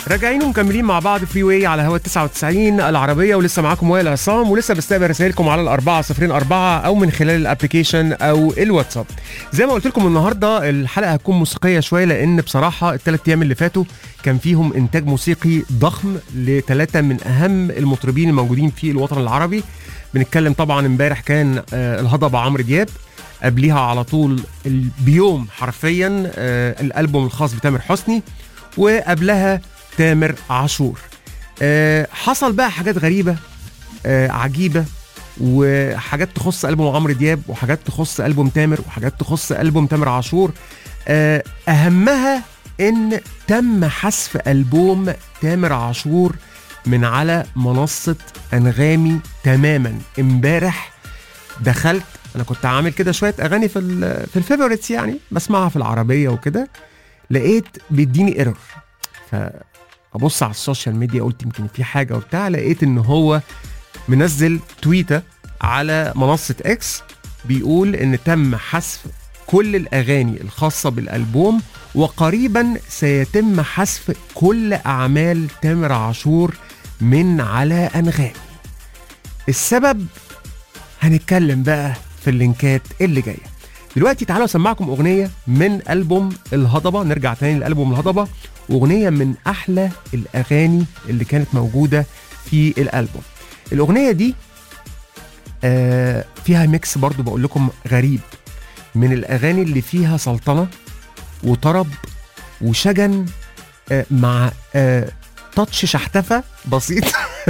راجعين ومكملين مع بعض فري واي على هوا 99 العربيه ولسه معاكم وائل عصام ولسه بستقبل رسائلكم على الأربعة صفرين أربعة أو من خلال الابلكيشن أو الواتساب. زي ما قلت لكم النهارده الحلقه هتكون موسيقيه شويه لأن بصراحه الثلاث أيام اللي فاتوا كان فيهم إنتاج موسيقي ضخم لثلاثه من أهم المطربين الموجودين في الوطن العربي. بنتكلم طبعا امبارح كان آه، الهضبه عمرو دياب قبليها على طول ال- بيوم حرفيا آه، الالبوم الخاص بتامر حسني وقبلها تامر عاشور آه، حصل بقى حاجات غريبه آه، عجيبه وحاجات تخص البوم عمرو دياب وحاجات تخص البوم تامر وحاجات تخص البوم تامر عاشور آه، اهمها ان تم حذف البوم تامر عاشور من على منصه انغامي تماما امبارح دخلت انا كنت عامل كده شويه اغاني في ال في الفيفوريتس يعني بسمعها في العربيه وكده لقيت بيديني ايرور فابص على السوشيال ميديا قلت يمكن في حاجه وبتاع لقيت ان هو منزل تويته على منصه اكس بيقول ان تم حذف كل الاغاني الخاصه بالالبوم وقريبا سيتم حذف كل اعمال تامر عاشور من على انغامي السبب هنتكلم بقى في اللينكات اللي جايه دلوقتي تعالوا اسمعكم اغنيه من البوم الهضبه نرجع تاني لالبوم الهضبه واغنيه من احلى الاغاني اللي كانت موجوده في الالبوم الاغنيه دي آه فيها ميكس برضو بقول لكم غريب من الاغاني اللي فيها سلطنه وطرب وشجن آه مع آه تاتش شحتفه بسيط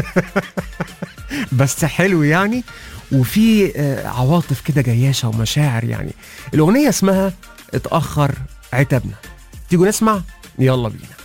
بس حلو يعني وفي آه، عواطف كده جياشه ومشاعر يعني الاغنيه اسمها اتاخر عتابنا تيجوا نسمع يلا بينا